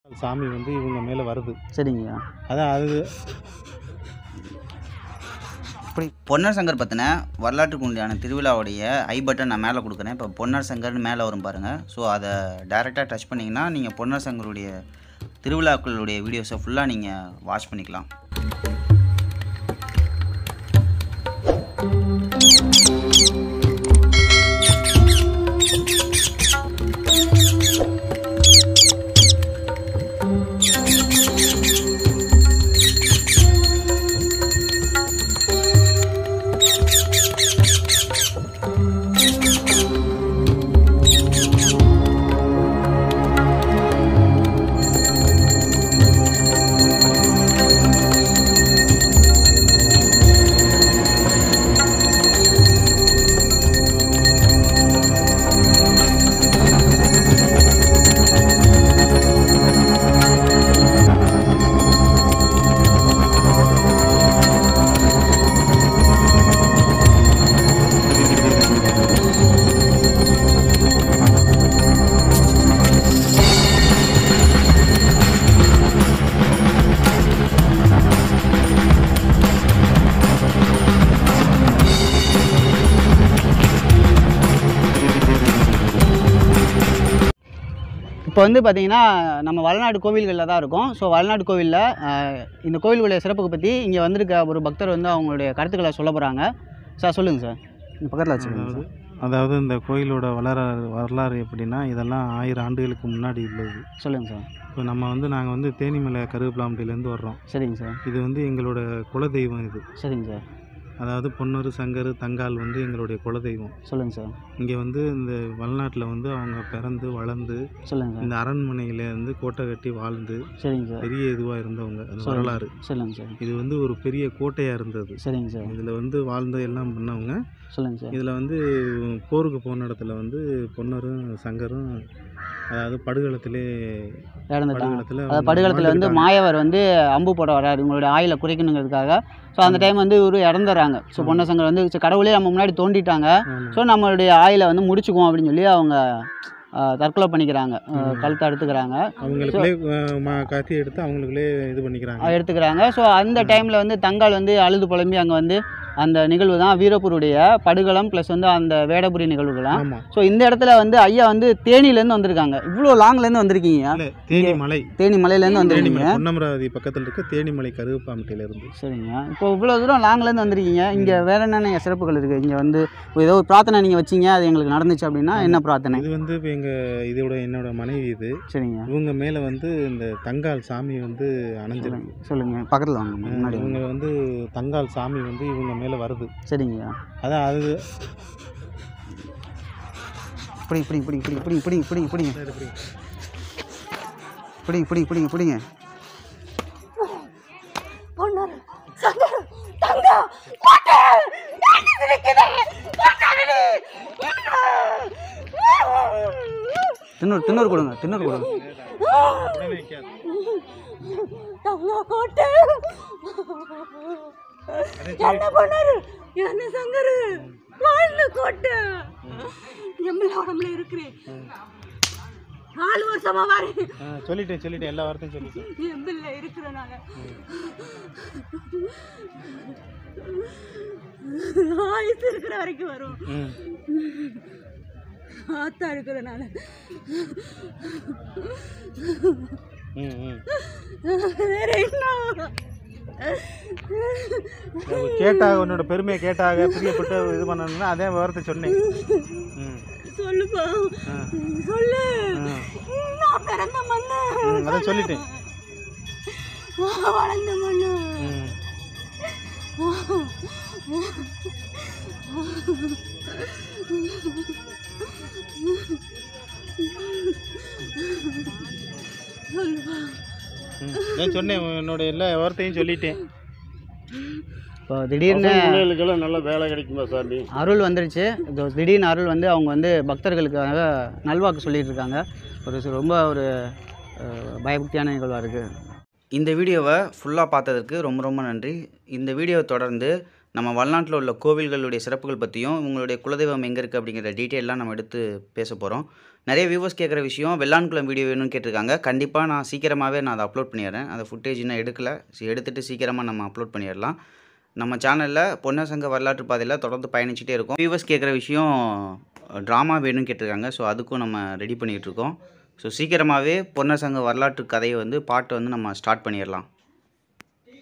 சாமி வந்து இவங்க மேலே வருது சரிங்கய்யா அதான் அது இப்படி பொன்னர் சங்கர் பற்றின வரலாற்றுக்கு உண்டான திருவிழாவுடைய ஐ பட்டன் நான் மேலே கொடுக்குறேன் இப்போ பொன்னர் சங்கர்னு மேலே வரும் பாருங்கள் ஸோ அதை டைரெக்டாக டச் பண்ணிங்கன்னா நீங்கள் பொன்னர் சங்கருடைய திருவிழாக்களுடைய வீடியோஸை ஃபுல்லாக நீங்கள் வாட்ச் பண்ணிக்கலாம் இப்போ வந்து பார்த்தீங்கன்னா நம்ம வளநாடு கோவில்களில் தான் இருக்கோம் ஸோ வளநாடு கோவிலில் இந்த கோவிலுடைய சிறப்புக்கு பற்றி இங்கே வந்திருக்க ஒரு பக்தர் வந்து அவங்களுடைய கருத்துக்களை சொல்ல போகிறாங்க சார் சொல்லுங்கள் சார் இந்த பக்கத்தில் வச்சுக்கோங்க அதாவது சார் அதாவது இந்த கோயிலோட வரலாறு வரலாறு எப்படின்னா இதெல்லாம் ஆயிரம் ஆண்டுகளுக்கு முன்னாடி உள்ளது சொல்லுங்கள் சார் இப்போ நம்ம வந்து நாங்கள் வந்து தேனிமலை கருவேப்பிலாம்பட்டியிலேருந்து வர்றோம் சரிங்க சார் இது வந்து எங்களோட குலதெய்வம் இது சரிங்க சார் அதாவது பொன்னூர் சங்கர் தங்கால் வந்து எங்களுடைய குலதெய்வம் சொல்லுங்கள் சார் இங்கே வந்து இந்த வளநாட்டில் வந்து அவங்க பிறந்து வளர்ந்து சொல்லுங்கள் சார் இந்த அரண்மனையில இருந்து கோட்டை கட்டி வாழ்ந்து சரிங்க சார் பெரிய இதுவாக இருந்தவங்க அது சொல்லுங்க. வரலாறு சொல்லுங்கள் சார் இது வந்து ஒரு பெரிய கோட்டையாக இருந்தது சரிங்க சார் இதில் வந்து வாழ்ந்து எல்லாம் பண்ணவங்க சொல்லுங்கள் சார் இதில் வந்து போருக்கு போன இடத்துல வந்து பொன்னரும் சங்கரும் அதாவது படுகளத்திலே இறந்துட்டாங்க படுகளத்தில் அதாவது படுகளத்தில் வந்து மாயவர் வந்து அம்பு போட வராரு உங்களுடைய ஆயிலை குறைக்கணுங்கிறதுக்காக ஸோ அந்த டைம் வந்து இவரு இறந்துடுறாங்க ஸோ பொன்னசங்கர் வந்து சரி, கடவுளே நம்ம முன்னாடி தோண்டிட்டாங்க ஸோ நம்மளுடைய ஆயிலை வந்து முடிச்சுக்குவோம் அப்படின்னு சொல்லி அவங்க ஆஹ், தற்கொலை பண்ணிக்கிறாங்க ஆஹ், ம். கழுத்தை எடுத்துக்கிறாங்க அவங்களுக்குள்ளே அஹ், ம- கத்தி எடுத்து அவங்களுக்குள்ளே இது பண்ணிக்கிறாங்க எடுத்துக்கிறாங்க ஸோ அந்த டைமில் வந்து தங்கால் வந்து அழுது புலம்பி அங்கே வந்து அந்த நிகழ்வு தான் வீரப்பூருடைய படுகளம் ப்ளஸ் வந்து அந்த வேடபுரி நிகழ்வுகளாம் ஆமாம் ஸோ இந்த இடத்துல வந்து ஐயா வந்து தேனியிலேருந்து வந்திருக்காங்க இவ்வளோ லாங்லேருந்து வந்திருக்கீங்க இல்லை தேனி மலை தேனி மலையிலேருந்து வந்திருக்கீங்க தேனிமலை பொன்னமராவதி பக்கத்தில் இருக்க தேனிமலை கருவேப்பாம்பட்டியில இருந்து சரிங்க இப்போ இவ்வளோ தூரம் லாங்லேருந்து வந்திருக்கீங்க இங்கே வேற என்னென்ன சிறப்புகள் இருக்குது இங்கே வந்து ஏதோ ஒரு பிரார்த்தனை நீங்கள் வச்சீங்க அது எங்களுக்கு நடந்துச்சு அப்படின்னா என்ன பிரார்த்தனை இது வந்து இப்போ எங்கள் இதோட என்னோட மனைவி இது சரிங்க இவங்க மேலே வந்து இந்த தங்கால் சாமி வந்து அணைஞ்சிருக்கு சொல்லுங்கள் பக்கத்தில் வாங்க முன்னாடி இவங்க வந்து தங்கால் சாமி வந்து இவங்க மேலே வருது சரிங்கய்யா அதான் அது இப்படி இப்படி இப்படி இப்படி இப்படி இப்படி இப்படி இப்படிங்க இப்படி. இப்படி இப்படி இப்படிங்க இப்படிங்க பொண்ணு சங்கர் தங்கா போட்டு தின்னூறு தின்னூறு கொடுங்க தின்னூறு கொடுங்க தங்கா கோட்டை என்ன பண்ணாரு என்ன சங்கரு வாழ்ந்து கோட்டை எம்மல உடம்புல இருக்கிறேன் நாலு வருஷமா வரேன் ஆ, சொல்லிட்டேன் சொல்லிட்டேன் எல்லா வார்த்தையும் சொல்லிட்டேன் எம்பில்ல இருக்கிறனால ஆயுசு இருக்கிற வரைக்கும் வரும் ம் ஆத்தா இருக்கிறனால ம் ம் வேற என்ன அவங்க கேட்டாக உன்னோட பெருமையை கேட்டாக பிரியப்பட்டு இது பண்ணணும்னா அதே வார்த்தை சொன்னேன் ம் சொல்லுப்பா ஆ. சொல்லு ஆ. நான் பிறந்த மண்ணு ம் அதான் சொல்லிட்டேன் நான் வளர்ந்த மண்ணு ம் சொல்லுப்பா ம் நான் சொன்னேன் உன்னோட எல்லா வார்த்தையும் சொல்லிட்டேன் இப்போ திடீர்னு பிள்ளைகளுக்கெல்லாம் நல்ல வேலை கிடைக்குமா சாமி அருள் வந்துருச்சு இதோ திடீர்னு அருள் வந்து அவங்க வந்து பக்தர்களுக்காக நல்வாக்கு சொல்லிட்டு இருக்காங்க ஒரு சு- ரொம்ப ஒரு அஹ், பயபக்தியான நிகழ்வாக இருக்குது இந்த வீடியோவை ஃபுல்லாக பார்த்ததற்கு ரொம்ப ரொம்ப நன்றி இந்த வீடியோவை தொடர்ந்து நம்ம வல்நாட்டில் உள்ள கோவில்களுடைய சிறப்புகள் பற்றியும் உங்களுடைய குலதெய்வம் எங்கே இருக்குது அப்படிங்கிற டீட்டெயிலாம் நம்ம எடுத்து பேச போகிறோம் நிறைய வியூவர்ஸ் கேட்குற விஷயம் வெள்ளான்குளம் வீடியோ வேணும்னு கேட்டிருக்காங்க கண்டிப்பாக நான் சீக்கிரமாகவே நான் அதை அப்லோட் பண்ணிடுறேன் அந்த ஃபுட்டேஜ் இன்னும் எடுக்கல சரி, எடுத்துகிட்டு சீக்கிரமாக நம்ம அப்லோட் பண்ணிடலாம் நம்ம சேனலில் பொன்னசங்க வரலாற்று பாதையில் தொடர்ந்து பயணிச்சுட்டே இருக்கோம் வியூவர்ஸ் கேட்குற விஷயம் ட்ராமா வேணும்னு கேட்டிருக்காங்க ஸோ அதுக்கும் நம்ம ரெடி பண்ணிகிட்டு இருக்கோம் ஸோ சீக்கிரமாகவே பொன்னசங்க வரலாற்று கதையை வந்து பாட்டை வந்து நம்ம ஸ்டார்ட் பண்ணிடலாம்